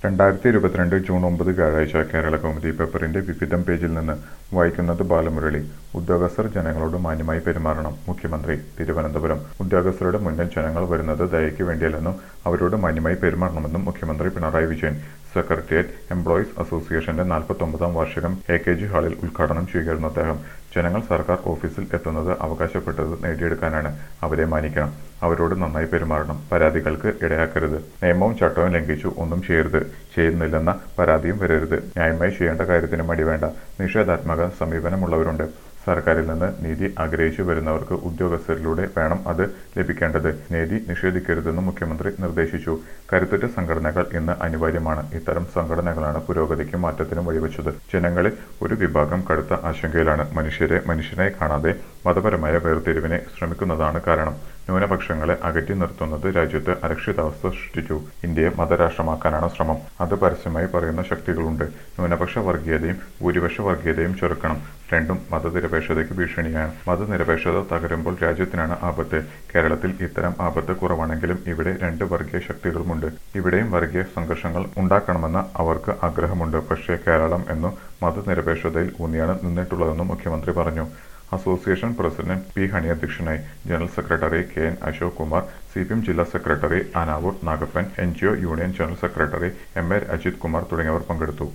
രണ്ടായിരത്തി ഇരുപത്തിരണ്ട് ജൂൺ ഒമ്പത് വ്യാഴാഴ്ച കേരള കൗമുദി പേപ്പറിന്റെ വിവിധം പേജിൽ നിന്ന് വായിക്കുന്നത് ബാലമുരളി ഉദ്യോഗസ്ഥർ ജനങ്ങളോട് മാന്യമായി പെരുമാറണം മുഖ്യമന്ത്രി തിരുവനന്തപുരം ഉദ്യോഗസ്ഥരുടെ മുന്നിൽ ജനങ്ങൾ വരുന്നത് ദയയ്ക്ക് വേണ്ടിയല്ലെന്നും അവരോട് മാന്യമായി പെരുമാറണമെന്നും മുഖ്യമന്ത്രി പിണറായി വിജയൻ സെക്രട്ടേറിയറ്റ് എംപ്ലോയീസ് അസോസിയേഷന്റെ നാൽപ്പത്തൊമ്പതാം വാർഷികം എ കെ ജി ഹാളിൽ ഉദ്ഘാടനം ചെയ്യുകയായിരുന്നു അദ്ദേഹം ജനങ്ങൾ സർക്കാർ ഓഫീസിൽ എത്തുന്നത് അവകാശപ്പെട്ടത് നേടിയെടുക്കാനാണ് അവരെ മാനിക്കണം അവരോട് നന്നായി പെരുമാറണം പരാതികൾക്ക് ഇടയാക്കരുത് നിയമവും ചട്ടവും ലംഘിച്ചു ഒന്നും ചെയ്യരുത് ചെയ്യുന്നില്ലെന്ന പരാതിയും വരരുത് ന്യായമായി ചെയ്യേണ്ട കാര്യത്തിന് മടി വേണ്ട നിഷേധാത്മക സമീപനമുള്ളവരുണ്ട് സർക്കാരിൽ നിന്ന് നീതി ആഗ്രഹിച്ചു വരുന്നവർക്ക് ഉദ്യോഗസ്ഥരിലൂടെ വേണം അത് ലഭിക്കേണ്ടത് നീതി നിഷേധിക്കരുതെന്നും മുഖ്യമന്ത്രി നിർദ്ദേശിച്ചു കരുത്തുറ്റ സംഘടനകൾ ഇന്ന് അനിവാര്യമാണ് ഇത്തരം സംഘടനകളാണ് പുരോഗതിക്കും മാറ്റത്തിനും വഴിവെച്ചത് ജനങ്ങളിൽ ഒരു വിഭാഗം കടുത്ത ആശങ്കയിലാണ് മനുഷ്യരെ മനുഷ്യനായി കാണാതെ മതപരമായ വേർതിരിവിനെ ശ്രമിക്കുന്നതാണ് കാരണം ന്യൂനപക്ഷങ്ങളെ അകറ്റി നിർത്തുന്നത് രാജ്യത്ത് അരക്ഷിതാവസ്ഥ സൃഷ്ടിച്ചു ഇന്ത്യയെ മതരാഷ്ട്രമാക്കാനാണ് ശ്രമം അത് പരസ്യമായി പറയുന്ന ശക്തികളുണ്ട് ന്യൂനപക്ഷ വർഗീയതയും ഭൂരിപക്ഷ വർഗീയതയും ചെറുക്കണം രണ്ടും മതനിരപേക്ഷതയ്ക്ക് ഭീഷണിയാണ് മതനിരപേക്ഷത തകരുമ്പോൾ രാജ്യത്തിനാണ് ആപത്ത് കേരളത്തിൽ ഇത്തരം ആപത്ത് കുറവാണെങ്കിലും ഇവിടെ രണ്ട് വർഗീയ ശക്തികളുമുണ്ട് ഇവിടെയും വർഗീയ സംഘർഷങ്ങൾ ഉണ്ടാക്കണമെന്ന് അവർക്ക് ആഗ്രഹമുണ്ട് പക്ഷേ കേരളം എന്നു മതനിരപേക്ഷതയിൽ ഊന്നിയാണ് നിന്നിട്ടുള്ളതെന്നും മുഖ്യമന്ത്രി പറഞ്ഞു അസോസിയേഷൻ പ്രസിഡന്റ് പി ഹണി അധ്യക്ഷനായി general secretary K N Ashok Kumar C P M ജില്ലാ സെക്രട്ടറി Anavoor Nagappan N G O union general secretary M A Ajith Kumar തുടങ്ങിയവർ പങ്കെടുത്തു